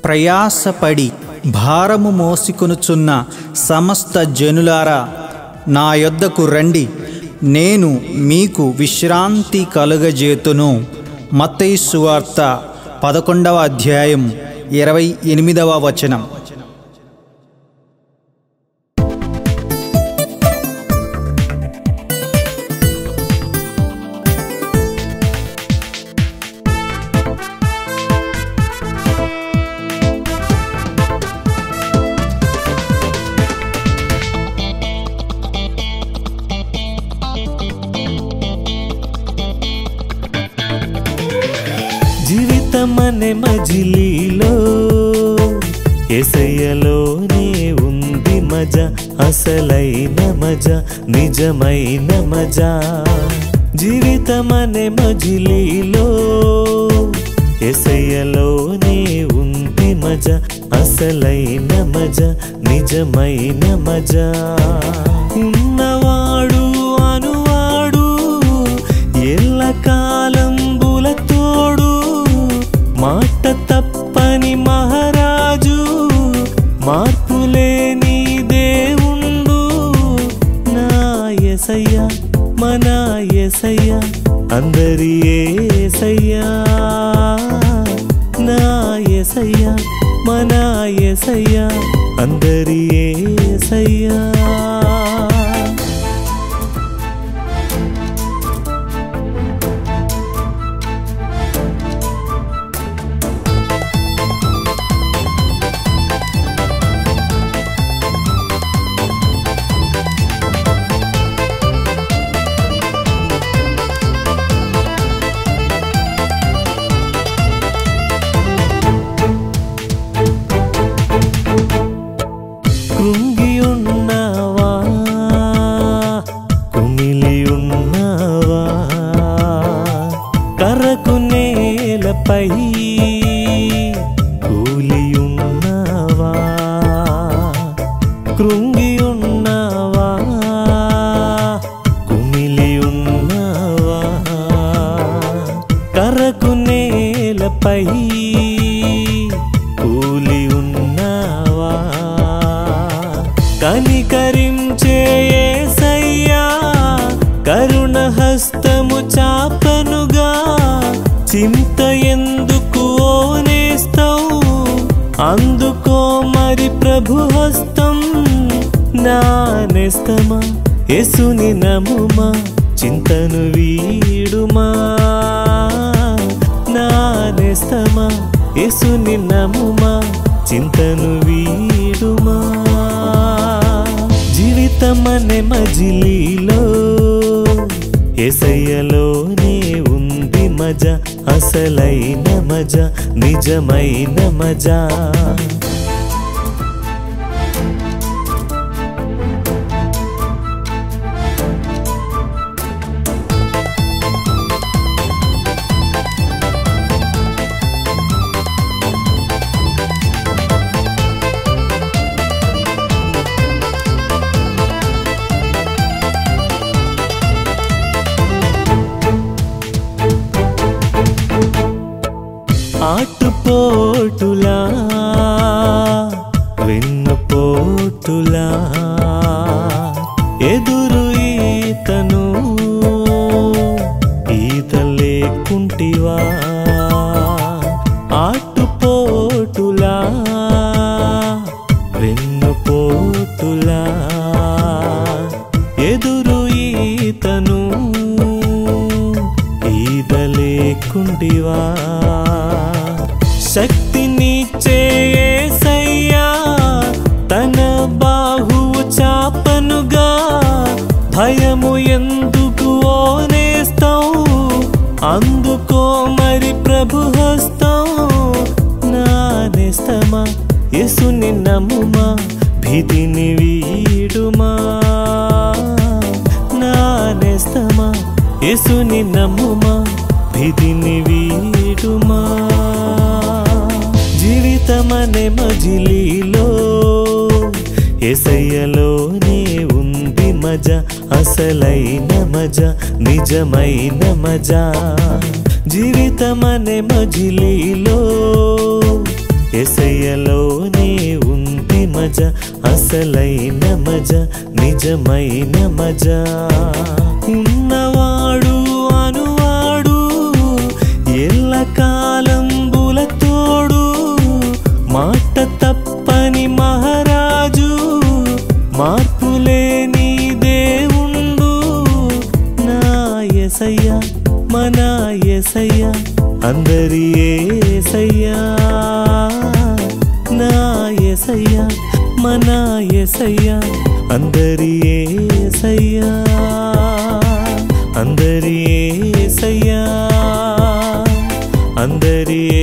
ప్రయాసపడి భారము మోసికొనుచున్న సమస్త జనులారా నా యొద్దకు రండి నేను మీకు విశ్రాంతి కలుగజేతును మత్తయి సువార్త పదకొండవ అధ్యాయం ఇరవై ఎనిమిదవ వచనం జీవితమనే మజిలీలో ఎసయ్యలోనే ఉంది మజ అసలైన మజ నిజమైన మజ జీవితమనే మజిలీలో ఎసయ్యలోనే ఉంది మజ అసలైన మజ నిజమైన మజ ఉన్నవాడు అనువాడు ఎల్లకాలం బులతోడు మాట తప్పని మహారాజు మార్పులేని దేవుండు నా ఎసయ్య మన ఎసయ్య అందరి ఏసయ్యా నా ఎసయ్య మన ఎసయ్య అందరి ఏసయ్యా కృంగి ఉన్నావా కుమిలి ఉన్నావా కరకు నేలపై కూలి ఉన్నావా కృంగి ఉన్నావా కుమిలి ఉన్నావా కరకు నేలపై కూలి ఉన్నావా కనికరించే యేసయ్యా కరుణ హస్తము చాపనుగా చింత ఎందుకు ఓనేస్తావు అందుకో మరి ప్రభు హస్తం నా నేస్తమా యేసుని నముమా చింతను వీడుమా నా నేస్తమా యేసుని నముమా చింతను వీడుమా జీవితమనే మజిలీలో ఎసయ్యలోనే ఉంది మజ అసలైన మజ నిజమైన మజా ఆటుపోటులా వెన్నుపోటులా ఎదురు ఈతను ఈత లేకుంటివా ఆటుపోటులా వెన్నుపోటులా ఎదురు ఈతను ఈద లేకుండివా శక్తినిచ్చే యేసయ్యా తన బాహువు చాపనుగా భయము ఎందుకు ఓనేస్తావు అందుకో మరి ప్రభు హస్తం నా నేస్తమా యేసుని నమ్ముమా భీతిని వీడుమా నా నేస్తమా యేసుని నమ్ముమా భీతిని వీడుమా జీవితమనే మజిలీలో ఎసయ్యలోనే ఉంది మజ అసలైన మజ నిజమైన మజా జీవితమనే మజిలీలో ఎసయ్యలోనే ఉంది మజ అసలైన మజ నిజమైన మజ ఉన్నవాడు అనువాడు ఎల్లకాలం బులతోడు మాట తప్పని మహారాజు మార్పులేని దేవుండు నా ఎసయ్య మన ఎసయ్య అందరి ఏసయ్యా నా ఎసయ్య మన ఎసయ్య అందరి ఏసయ్యా అందరి ఏసయ్యా అందరి